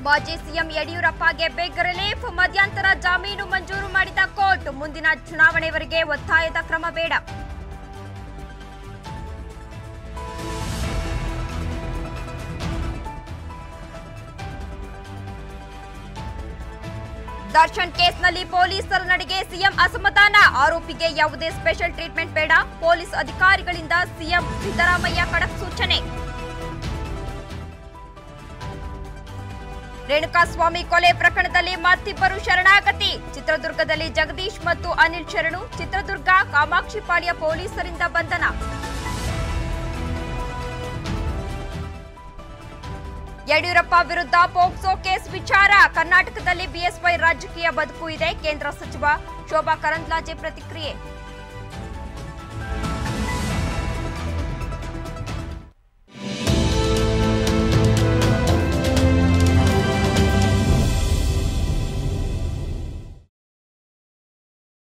ಮಾಜಿ CM ಯಡಿಯೂರಪ್ಪಗೆ big relief ಮಧ್ಯಂತರ ಜಾಮೀನು ಮಂಜೂರು ಮಾಡಿದ ಕೋರ್ಟ್ ಮುಂದಿನ ಚುನಾವಣೆವರೆಗೆ ಒತ್ತಾಯದ ಕ್ರಮ ಬೇಡ ದರ್ಶನ್ ಕೇಸ್ನಲ್ಲಿ ಪೊಲೀಸರ ನಡೆಗೆ ಸಿಎಂ ಅಸಮಾಧಾನ ಆರೋಪಿಗೆ ಯಾವುದೇ ಸ್ಪೆಷಲ್ ಟ್ರೀಟ್ಮೆಂಟ್ ಬೇಡ ಪೊಲೀಸ್ ಅಧಿಕಾರಿಗಳಿಂದ ಸಿಎಂ ಸಿದ್ದರಾಮಯ್ಯ ಖಡಕ್ ಸೂಚನೆ ರೇಣುಕಾಸ್ವಾಮಿ ಕೊಲೆ ಪ್ರಕರಣದಲ್ಲಿ ಮತ್ತಿಬ್ಬರು ಶರಣಾಗತಿ ಚಿತ್ರದುರ್ಗದಲ್ಲಿ ಜಗದೀಶ್ ಮತ್ತು ಅನಿಲ್ ಶರಣು ಚಿತ್ರದುರ್ಗ ಕಾಮಾಕ್ಷಿಪಾಳ್ಯ ಪೊಲೀಸರಿಂದ ಬಂಧನ ಯಡಿಯೂರಪ್ಪ ವಿರುದ್ಧ ಪೋಕ್ಸೋ ಕೇಸ್ ವಿಚಾರ ಕರ್ನಾಟಕದಲ್ಲಿ ಬಿಎಸ್ವೈ ರಾಜಕೀಯ ಬದುಕು ಇದೆ ಕೇಂದ್ರ ಸಚಿವ ಶೋಭಾ ಕರಂದ್ಲಾಜೆ ಪ್ರತಿಕ್ರಿಯೆ